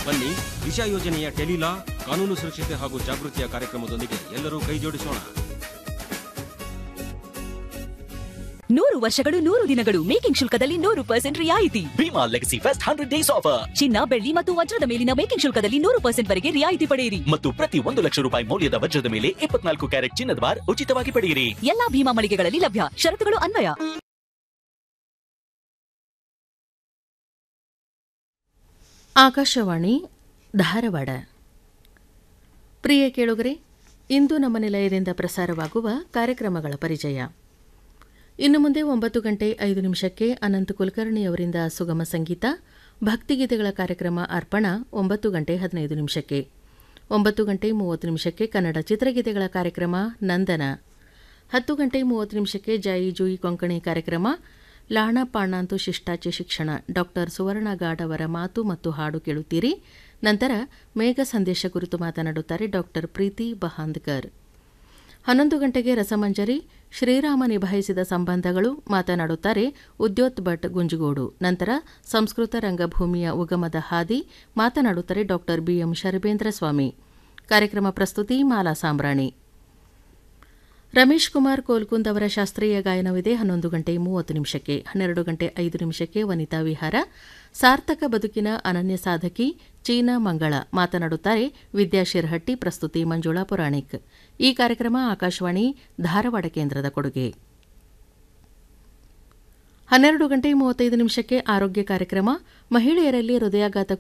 ಬನ್ನಿ ದಿಶಾ ಯೋಜನೆಯ ಟೆಲಿಲಾ ಕಾನೂನು ಸುರಕ್ಷತೆ ಹಾಗೂ ಜಾಗೃತಿಯ ಕಾರ್ಯಕ್ರಮದೊಂದಿಗೆ ಎಲ್ಲರೂ ಕೈ ಜೋಡಿಸೋಣ ನೂರು ವರ್ಷಗಳು ನೂರು ದಿನಗಳು ಮೇಕಿಂಗ್ ಶುಲ್ಕದಲ್ಲಿ ನೂರು ಪರ್ಸೆಂಟ್ ರಿಯಾಯಿತಿ Bhima legacy fest hundred days offer ಚಿನ್ನ ಬೆಳ್ಳಿ ಮತ್ತು ವಜ್ರದ ಮೇಲಿನ ಮೇಕಿಂಗ್ ಶುಲ್ಕದಲ್ಲಿ ನೂರು ಪರ್ಸೆಂಟ್ ವರೆಗೆ ರಿಯಾಯಿತಿ ಪಡೆಯಿರಿ ಮತ್ತು ಪ್ರತಿ ಒಂದು ಲಕ್ಷ ರೂಪಾಯಿ ಮೌಲ್ಯದ ವಜ್ರದ ಮೇಲೆ ಇಪ್ಪತ್ನಾಲ್ಕು ಕ್ಯಾರೆಟ್ ಚಿನ್ನದ ಬಾರ್ ಉಚಿತವಾಗಿ ಪಡೆಯಿರಿ ಎಲ್ಲಾ ಭೀಮಾ ಮಳಿಗೆಗಳಲ್ಲಿ ಲಭ್ಯ ಷರತ್ತುಗಳು ಅನ್ವಯ ಆಕಾಶವಾಣಿ ಧಾರವಾಡ ಪ್ರಿಯ ಕೇಳುಗರೆ ಇಂದು ನಮ್ಮ ನಿಲಯದಿಂದ ಪ್ರಸಾರವಾಗುವ ಕಾರ್ಯಕ್ರಮಗಳ ಪರಿಚಯ ಇನ್ನು ಮುಂದೆ ಒಂಬತ್ತು ಗಂಟೆ ಐದು ನಿಮಿಷಕ್ಕೆ ಅನಂತ ಕುಲಕರ್ಣಿಯವರಿಂದ ಸುಗಮ ಸಂಗೀತ ಭಕ್ತಿಗೀತೆಗಳ ಕಾರ್ಯಕ್ರಮ ಅರ್ಪಣ ಒಂಬತ್ತು ಗಂಟೆ ಹದಿನೈದು ನಿಮಿಷಕ್ಕೆ ಒಂಬತ್ತು ಗಂಟೆ ಮೂವತ್ತು ನಿಮಿಷಕ್ಕೆ ಕನ್ನಡ ಚಿತ್ರಗೀತೆಗಳ ಕಾರ್ಯಕ್ರಮ ನಂದನ ಹತ್ತು ಗಂಟೆ ಮೂವತ್ತು ನಿಮಿಷಕ್ಕೆ ಜಾಯಿ ಜೂಯಿ ಕೊಂಕಣಿ ಕಾರ್ಯಕ್ರಮ ಲಾಣ ಪಾಣಾಂತು ಶಿಷ್ಟಾಚೆ ಶಿಕ್ಷಣ ಡಾಕ್ಟರ್ ಸುವರ್ಣ ಗಾಡ್ ಅವರ ಮಾತು ಮತ್ತು ಹಾಡು ಕೇಳುತ್ತೀರಿ ನಂತರ ಮೇಘ ಸಂದೇಶ ಕುರಿತು ಮಾತನಾಡುತ್ತಾರೆ ಡಾಕ್ಟರ್ ಪ್ರೀತಿ ಬಹಾಂದ್ಕರ್ ಹನ್ನೊಂದು ಗಂಟೆಗೆ ರಸಮಂಜರಿ ಶ್ರೀರಾಮ ನಿಭಾಯಿಸಿದ ಸಂಬಂಧಗಳು ಮಾತನಾಡುತ್ತಾರೆ ಉದ್ಯೋತ್ ಭಟ್ ಗುಂಜುಗೋಡು ನಂತರ ಸಂಸ್ಕೃತ ರಂಗಭೂಮಿಯ ಉಗಮದ ಹಾದಿ ಮಾತನಾಡುತ್ತಾರೆ ಡಾಕ್ಟರ್ ಬಿಎಂ ಶರ್ಬೇಂದ್ರ ಸ್ವಾಮಿ ಕಾರ್ಯಕ್ರಮ ಪ್ರಸ್ತುತಿ ಮಾಲಾ ಸಾಂಬ್ರಾಣಿ ರಮೇಶ್ ಕುಮಾರ್ ಕೋಲ್ಕುಂದ್ ಅವರ ಶಾಸ್ತ್ರೀಯ ಗಾಯನವಿದೆ ಹನ್ನೊಂದು ಗಂಟೆ ಮೂವತ್ತು ನಿಮಿಷಕ್ಕೆ ಹನ್ನೆರಡು ಗಂಟೆ ಐದು ನಿಮಿಷಕ್ಕೆ ವನಿತಾ ವಿಹಾರ ಸಾರ್ಥಕ ಬದುಕಿನ ಅನನ್ಯ ಸಾಧಕಿ ಚೀನಾ ಮಂಗಳ ಮಾತನಾಡುತ್ತಾರೆ ವಿದ್ಯಾ ಶಿರ್ಹಟ್ಟಿ ಪ್ರಸ್ತುತಿ ಮಂಜುಳಾ ಪುರಾಣಿಕ್ ಈ ಕಾರ್ಯಕ್ರಮ ಆಕಾಶವಾಣಿ ಧಾರವಾಡ ಕೇಂದ್ರದ ಕೊಡುಗೆ ಹನ್ನೆರಡು ಗಂಟೆ ಮೂವತ್ತೈದು ನಿಮಿಷಕ್ಕೆ ಆರೋಗ್ಯ ಕಾರ್ಯಕ್ರಮ ಮಹಿಳೆಯರಲ್ಲಿ ಹೃದಯಾಘಾತ